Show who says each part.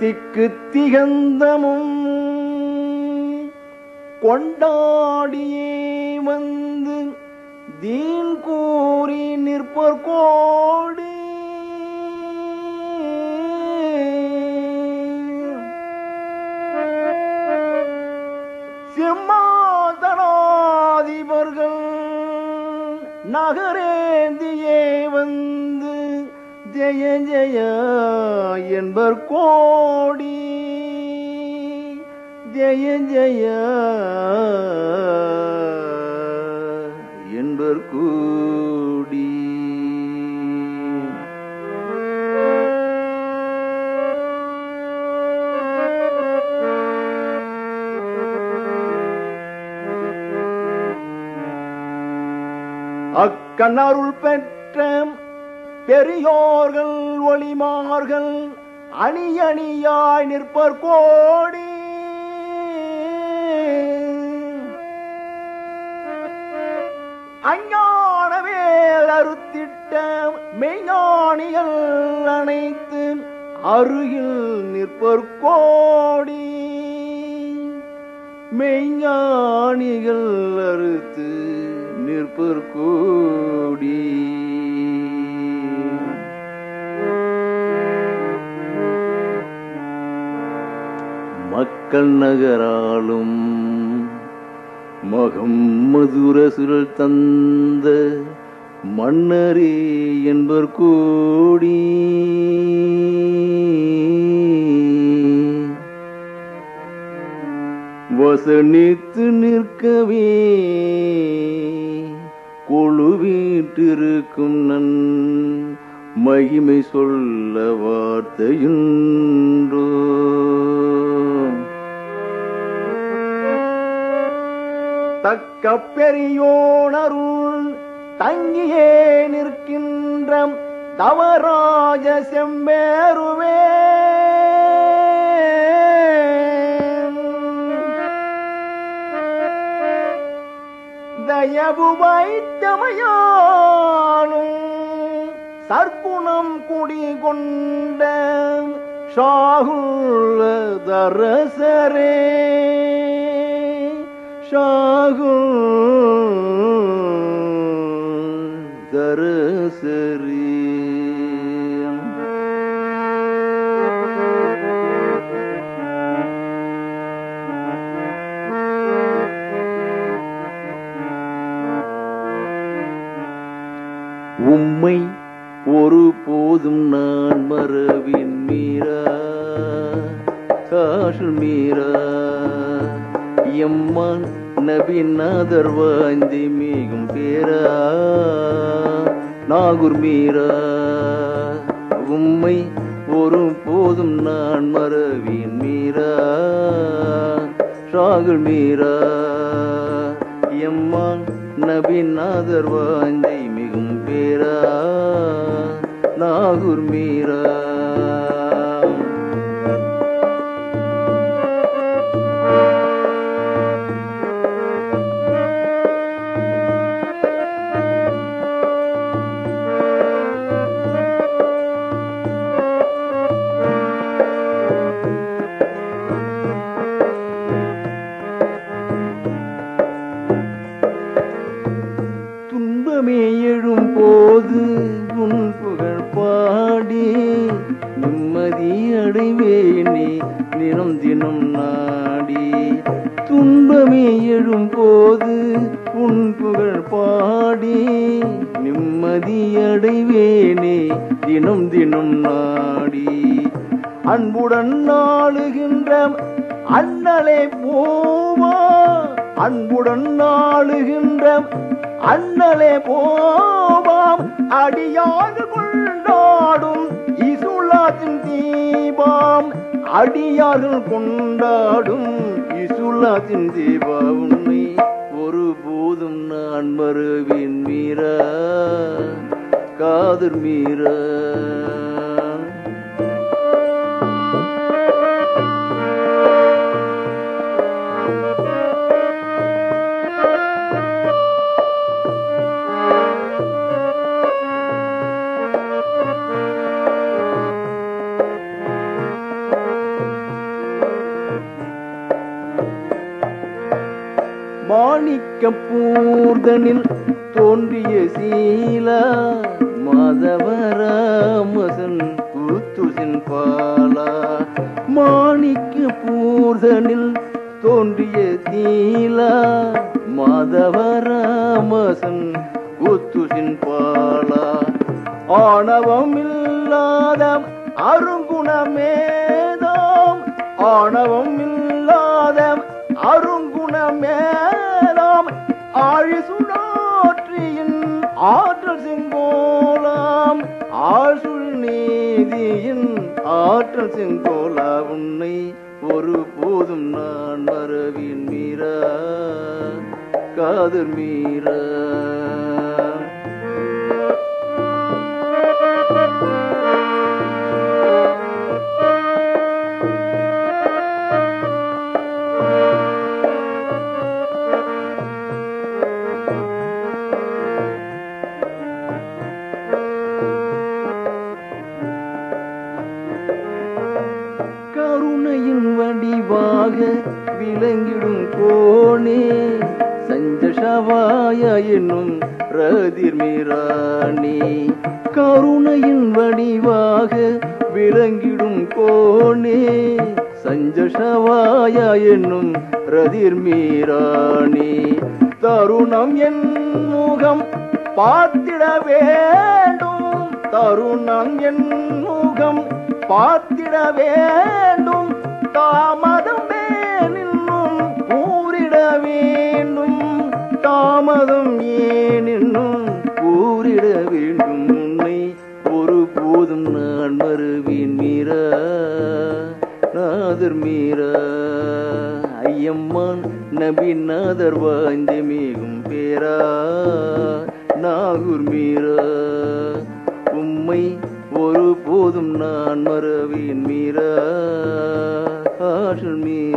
Speaker 1: திக்கு திகந்தமும் கொண்டாடியே வந்து தீன் கூறி நிற்பர் கோடி சிம்மாதனாதிபர்கள் நகரேந்தியே வந்து ஜெய ஜெய என்பர் கோடி ஜெய ஜெய என்பர் கூடி அக்கண்ணருள் பெற்ற பெரியோர்கள் ஒளிமார்கள் அணி அணியாய் நிற்பர் கோடி அஞ்ஞானவேல் அறுத்திட்ட மெய்ஞானிகள் அனைத்து அருகில் நிற்பர் கோடி மெய்ஞானிகள் அறுத்து நிற்பர் கோடி மக்கள் நகராலும் மகம் மதுர சுழல் தந்த மன்னரே என்பர் கோடி வசனித்து நிற்கவே கொழுவீட்டிருக்கும் நன் மகிமை சொல்ல வார்த்தையுண்டோ தக்க பெரியோனருள் தங்கியே நிற்கின்ற தவராஜ செம்மேருவே தயவு வைத்தமையானும் சர்க்குணம் குடி கொண்ட ஷாகுல் தரசரே ஷாகுல் தரசரே உம்மை ஒரு போதும் நான் மறவின் மீரா காஷல் மீரா எம்மான் நபிநாதர் வாந்தி மிகும் பேரா நாகூர் மீரா உம்மை ஒரு போதும் நான் மறவின் மீரா ஷாகுல் மீரா எம்மான் நபிநாதர் வாந்தை மிகும் பேரா நாகூர் மீரா துன்பமே எழும் போது உன் புகழ் பாடி நிம்மதி அடைவேனே தினம் தினம் நாடி துன்பமே எழும் போது உன் புகழ் பாடி நிம்மதி அடைவேனே தினம் தினம் நாடி அன்புடன் நாளுகின்ற அண்ணலே போவா அன்புடன் நாளுகின்ற அண்ணலே போவாம் அடியாது கொண்டாடும் இசுலாத்தின் தீபாம் அடியார்கள் கொண்டாடும் இசுலாத்தின் தீபா உன்னை ஒரு போதும் நான் மறுவின் மீரா காதர் மீரா பூர்தனில் தோன்றிய சீலா மாதவராமசன் கூத்துசின் பாலா மாணிக்க பூர்தனில் தோன்றிய தீலா மாதவராமசன் கூத்துசின் பாலா ஆணவம் இல்லாத அருங்குணமேதாம் ஆணவம் இல்லாத அருங்குணமேதாம் ஆழி சுழாற்றியின் ஆற்றல் செங்கோலாம் ஆழ்சுள் நீதியின் ஆற்றல் செங்கோலா உன்னை ஒரு போதும் நான் மறவின் மீரா காதர் மீரா கருணையின் வடிவாக விளங்கிடும் கோணே சஞ்சஷவாய என்னும் ரதிர்மிராணி கருணையின் வடிவாக விளங்கிடும் கோணே சஞ்சஷவாய என்னும் ரதிர்மீராணி தருணம் என் முகம் பார்த்திட வேண்டும் தருணம் என் முகம் பார்த்திட வேண்டும் தாமதம் ஏனின்னும் கூறிட வேண்டும் தாமதம் ஏனின்னும் கூறிட வேண்டும் உன்னை ஒரு போதும் நான் மறுவேன் மீரா நாதர் மீரா ஐயம்மான் நபி நாதர் வாய்ந்த மேகும் பேரா நாகூர் மீரா உம்மை ஒரு போதும் நான் மறவேன் மீரா ஆற்றல் மீரா